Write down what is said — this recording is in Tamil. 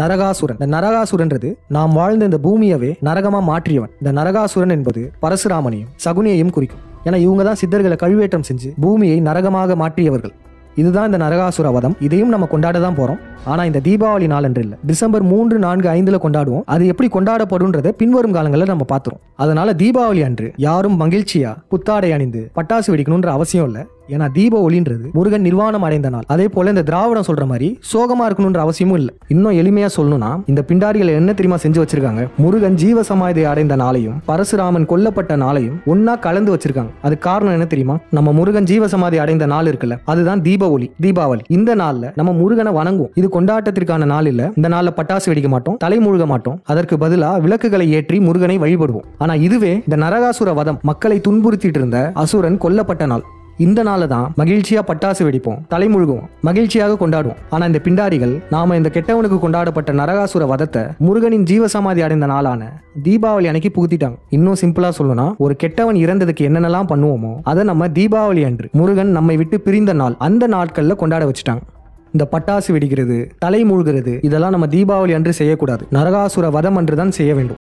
நரகாசுரன் இந்த நரகாசுரன்றது நாம் வாழ்ந்த இந்த பூமியவே நரகமா மாற்றியவன் இந்த நரகாசுரன் என்பது பரசுராமனையும் சகுனியையும் குறிக்கும் ஏன்னா இவங்க தான் சித்தர்களை கழுவேற்றம் செஞ்சு பூமியை நரகமாக மாற்றியவர்கள் இதுதான் இந்த நரகாசுர வதம் இதையும் நம்ம கொண்டாட தான் போறோம் ஆனா இந்த தீபாவளி நாள் என்று இல்லை டிசம்பர் மூன்று நான்கு ஐந்துல கொண்டாடுவோம் அது எப்படி கொண்டாடப்படும்ன்றதை பின்வரும் காலங்களில் நம்ம பார்த்துரும் அதனால தீபாவளி அன்று யாரும் மகிழ்ச்சியா புத்தாடை அணிந்து பட்டாசு வெடிக்கணுன்ற அவசியம் இல்லை ஏன்னா தீப ஒளின்றது முருகன் நிர்வாணம் அடைந்த நாள் அதே போல இந்த திராவிடம் சொல்ற மாதிரி சோகமா இருக்கணுன்ற அவசியமும் இல்லை இன்னும் எளிமையா சொல்லணும்னா இந்த பிண்டாரிகள் என்ன தெரியுமா செஞ்சு வச்சிருக்காங்க முருகன் ஜீவ சமாதி அடைந்த நாளையும் பரசுராமன் கொல்லப்பட்ட நாளையும் ஒன்னா கலந்து வச்சிருக்காங்க அது காரணம் என்ன தெரியுமா நம்ம முருகன் ஜீவ சமாதி அடைந்த நாள் இருக்குல்ல அதுதான் தீப ஒளி தீபாவளி இந்த நாள்ல நம்ம முருகனை வணங்குவோம் இது கொண்டாட்டத்திற்கான நாள் இல்ல இந்த நாள்ல பட்டாசு வெடிக்க மாட்டோம் தலை மூழ்க மாட்டோம் அதற்கு பதிலா விளக்குகளை ஏற்றி முருகனை வழிபடுவோம் ஆனா இதுவே இந்த நரகாசுர வதம் மக்களை துன்புறுத்திட்டு இருந்த அசுரன் கொல்லப்பட்ட நாள் இந்த நாளை தான் மகிழ்ச்சியா பட்டாசு வெடிப்போம் தலைமுழுகுவோம் மகிழ்ச்சியாக கொண்டாடுவோம் ஆனா இந்த பிண்டாரிகள் நாம இந்த கெட்டவனுக்கு கொண்டாடப்பட்ட நரகாசுர வதத்தை முருகனின் ஜீவசமாதி அடைந்த நாளான தீபாவளி அன்னைக்கு புகுத்திட்டாங்க இன்னும் சிம்பிளா சொல்லணும்னா ஒரு கெட்டவன் இறந்ததுக்கு என்னென்னலாம் பண்ணுவோமோ அதை நம்ம தீபாவளி அன்று முருகன் நம்மை விட்டு பிரிந்த நாள் அந்த நாட்கள்ல கொண்டாட வச்சுட்டாங்க இந்த பட்டாசு வெடிக்கிறது தலை மூழ்கிறது இதெல்லாம் நம்ம தீபாவளி அன்று செய்யக்கூடாது நரகாசுர வதம் அன்று தான் செய்ய வேண்டும்